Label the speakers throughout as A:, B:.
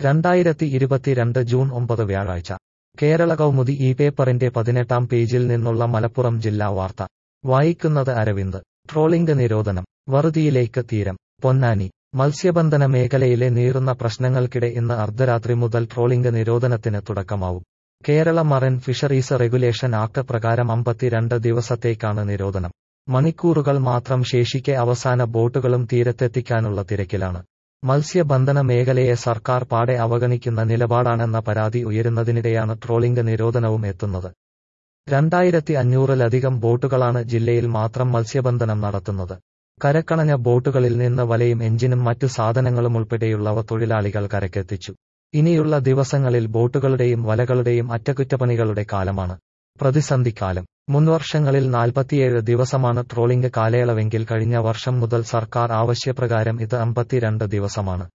A: രണ്ടായിരത്തി ഇരുപത്തിരണ്ട് ജൂൺ ഒമ്പത് വ്യാഴാഴ്ച കേരള കൗമുദി ഈ പേപ്പറിന്റെ പതിനെട്ടാം പേജിൽ നിന്നുള്ള മലപ്പുറം ജില്ലാ വാർത്ത വായിക്കുന്നത് അരവിന്ദ് ട്രോളിംഗ് നിരോധനം വറുതിയിലേക്ക് തീരം പൊന്നാനി മത്സ്യബന്ധന മേഖലയിലെ നീറുന്ന പ്രശ്നങ്ങൾക്കിടെ ഇന്ന് അർദ്ധരാത്രി മുതൽ ട്രോളിംഗ് നിരോധനത്തിന് തുടക്കമാവും Kerala marine fisheries regulation act പ്രകാരം അമ്പത്തിരണ്ട് ദിവസത്തേക്കാണ് നിരോധനം മണിക്കൂറുകൾ മാത്രം ശേഷിക്കെ അവസാന ബോട്ടുകളും തീരത്തെത്തിക്കാനുള്ള തിരക്കിലാണ് മത്സ്യബന്ധന മേഖലയെ സർക്കാർ പാടെ അവഗണിക്കുന്ന നിലപാടാണെന്ന പരാതി ഉയരുന്നതിനിടെയാണ് ട്രോളിംഗ് നിരോധനവും എത്തുന്നത് രണ്ടായിരത്തി അഞ്ഞൂറിലധികം ബോട്ടുകളാണ് ജില്ലയിൽ മാത്രം മത്സ്യബന്ധനം നടത്തുന്നത് കരക്കണഞ്ഞ ബോട്ടുകളിൽ നിന്ന് വലയും എഞ്ചിനും മറ്റു സാധനങ്ങളും ഉൾപ്പെടെയുള്ളവ തൊഴിലാളികൾ കരക്കെത്തിച്ചു ഇനിയുള്ള ദിവസങ്ങളിൽ ബോട്ടുകളുടെയും വലകളുടെയും അറ്റകുറ്റപ്പണികളുടെ കാലമാണ് പ്രതിസന്ധിക്കാലം മുൻവർഷങ്ങളിൽ നാൽപ്പത്തിയേഴ് ദിവസമാണ് ട്രോളിംഗ് കാലയളവെങ്കിൽ കഴിഞ്ഞ വർഷം മുതൽ സർക്കാർ ആവശ്യപ്രകാരം ഇത് അമ്പത്തിരണ്ട് ദിവസമാണ്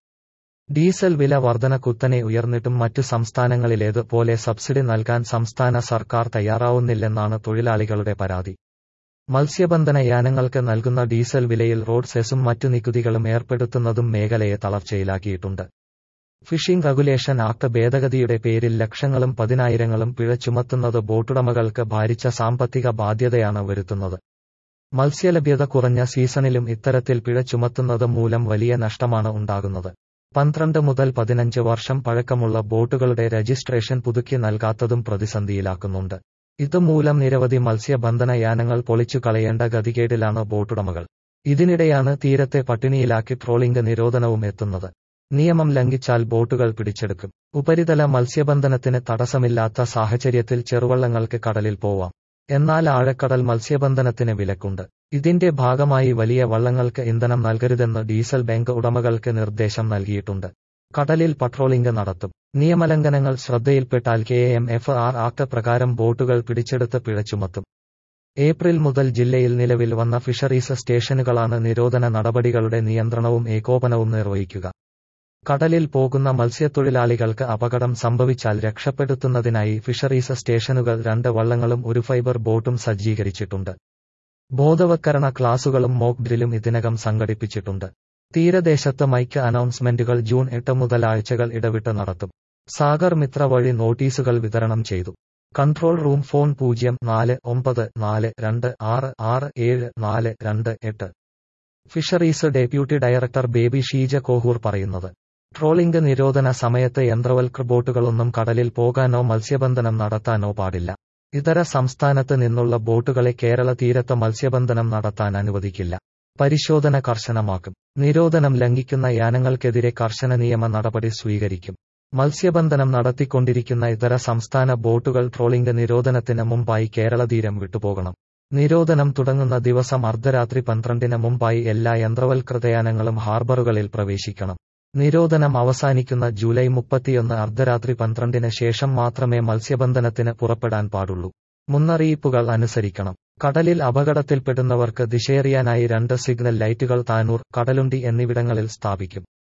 A: ഡീസൽ വില വർധന കുത്തനെ ഉയർന്നിട്ടും മറ്റു സംസ്ഥാനങ്ങളിലേത് പോലെ സബ്സിഡി നൽകാൻ സംസ്ഥാന സർക്കാർ തയ്യാറാവുന്നില്ലെന്നാണ് തൊഴിലാളികളുടെ പരാതി മത്സ്യബന്ധന യാനങ്ങൾക്ക് നൽകുന്ന ഡീസൽ വിലയിൽ റോഡ് സെസും മറ്റു നികുതികളും ഏർപ്പെടുത്തുന്നതും മേഖലയെ തളർച്ചയിലാക്കിയിട്ടുണ്ട് ഫിഷിംഗ് റെഗുലേഷൻ ആക്ട് ഭേദഗതിയുടെ പേരിൽ ലക്ഷങ്ങളും പതിനായിരങ്ങളും പിഴ ചുമത്തുന്നത് ബോട്ടുടമകൾക്ക് ഭാരിച്ച സാമ്പത്തിക ബാധ്യതയാണ് വരുത്തുന്നത് മത്സ്യലഭ്യത കുറഞ്ഞ സീസണിലും ഇത്തരത്തിൽ പിഴ ചുമത്തുന്നത് മൂലം വലിയ നഷ്ടമാണ് ഉണ്ടാകുന്നത് പന്ത്രണ്ട് മുതൽ പതിനഞ്ച് വർഷം പഴക്കമുള്ള ബോട്ടുകളുടെ രജിസ്ട്രേഷൻ പുതുക്കി നൽകാത്തതും പ്രതിസന്ധിയിലാക്കുന്നുണ്ട് ഇതുമൂലം നിരവധി മത്സ്യബന്ധന യാനങ്ങൾ പൊളിച്ചു കളയേണ്ട ഗതികേടിലാണ് ബോട്ടുടമകൾ ഇതിനിടെയാണ് തീരത്തെ പട്ടിണിയിലാക്കി ട്രോളിംഗ് നിരോധനവും എത്തുന്നത് നിയമം ലംഘിച്ചാൽ ബോട്ടുകൾ പിടിച്ചെടുക്കും ഉപരിതല മത്സ്യബന്ധനത്തിന് തടസ്സമില്ലാത്ത സാഹചര്യത്തിൽ ചെറുവള്ളങ്ങൾക്ക് കടലിൽ പോവാം എന്നാൽ ആഴക്കടൽ മത്സ്യബന്ധനത്തിന് വിലക്കുണ്ട് ഇതിന്റെ ഭാഗമായി വലിയ വള്ളങ്ങൾക്ക് ഇന്ധനം നൽകരുതെന്ന് ഡീസൽ ബാങ്ക് ഉടമകൾക്ക് നിർദ്ദേശം നൽകിയിട്ടുണ്ട് കടലിൽ പട്രോളിംഗ് നടത്തും നിയമലംഘനങ്ങൾ ശ്രദ്ധയിൽപ്പെട്ടാൽ K M F R act പ്രകാരം ബോട്ടുകൾ പിടിച്ചെടുത്ത് പിഴ ചുമത്തും ഏപ്രിൽ മുതൽ ജില്ലയിൽ നിലവിൽ വന്ന ഫിഷറീസ് സ്റ്റേഷനുകളാണ് നിരോധന നടപടികളുടെ നിയന്ത്രണവും ഏകോപനവും നിർവഹിക്കുക കടലിൽ പോകുന്ന മത്സ്യത്തൊഴിലാളികൾക്ക് അപകടം സംഭവിച്ചാൽ രക്ഷപ്പെടുത്തുന്നതിനായി ഫിഷറീസ് സ്റ്റേഷനുകൾ രണ്ട് വള്ളങ്ങളും ഒരു ഫൈബർ ബോട്ടും സജ്ജീകരിച്ചിട്ടുണ്ട് ബോധവത്കരണ ക്ലാസുകളും മോക്ക് ഡ്രില്ലും ഇതിനകം സംഘടിപ്പിച്ചിട്ടുണ്ട് തീരദേശത്ത് മൈക്ക് അനൗൺസ്മെന്റുകൾ ജൂൺ എട്ട് മുതൽ ആഴ്ചകൾ ഇടവിട്ട് നടത്തും സാഗർ മിത്ര വഴി നോട്ടീസുകൾ വിതരണം ചെയ്തു കൺട്രോൾ റൂം ഫോൺ പൂജ്യം നാല് ഒമ്പത് നാല് രണ്ട് ആറ് ആറ് ഏഴ് നാല് രണ്ട് എട്ട് fisheries deputy director Baby Sheeja Kohoor പറയുന്നത് ട്രോളിംഗ് നിരോധന സമയത്ത് യന്ത്രവൽകൃ ബോട്ടുകളൊന്നും കടലിൽ പോകാനോ മത്സ്യബന്ധനം നടത്താനോ പാടില്ല ഇതര സംസ്ഥാനത്ത് നിന്നുള്ള ബോട്ടുകളെ കേരള തീരത്ത് മത്സ്യബന്ധനം നടത്താൻ അനുവദിക്കില്ല പരിശോധന കർശനമാക്കും നിരോധനം ലംഘിക്കുന്ന യാനങ്ങൾക്കെതിരെ കർശന നിയമ നടപടി സ്വീകരിക്കും മത്സ്യബന്ധനം നടത്തിക്കൊണ്ടിരിക്കുന്ന ഇതര സംസ്ഥാന ബോട്ടുകൾ ട്രോളിംഗ് നിരോധനത്തിന് മുമ്പായി കേരള തീരം വിട്ടുപോകണം നിരോധനം തുടങ്ങുന്ന ദിവസം അർദ്ധരാത്രി പന്ത്രണ്ടിന് മുമ്പായി എല്ലാ യന്ത്രവൽകൃതയാനങ്ങളും ഹാർബറുകളിൽ പ്രവേശിക്കണം നിരോധനം അവസാനിക്കുന്ന ജൂലൈ മുപ്പത്തിയൊന്ന് അർദ്ധരാത്രി പന്ത്രണ്ടിന് ശേഷം മാത്രമേ മത്സ്യബന്ധനത്തിന് പുറപ്പെടാൻ പാടുള്ളൂ മുന്നറിയിപ്പുകൾ അനുസരിക്കണം കടലിൽ അപകടത്തിൽപ്പെടുന്നവർക്ക് ദിശയറിയാനായി രണ്ട് സിഗ്നൽ ലൈറ്റുകൾ താനൂർ കടലുണ്ടി എന്നിവിടങ്ങളിൽ സ്ഥാപിക്കും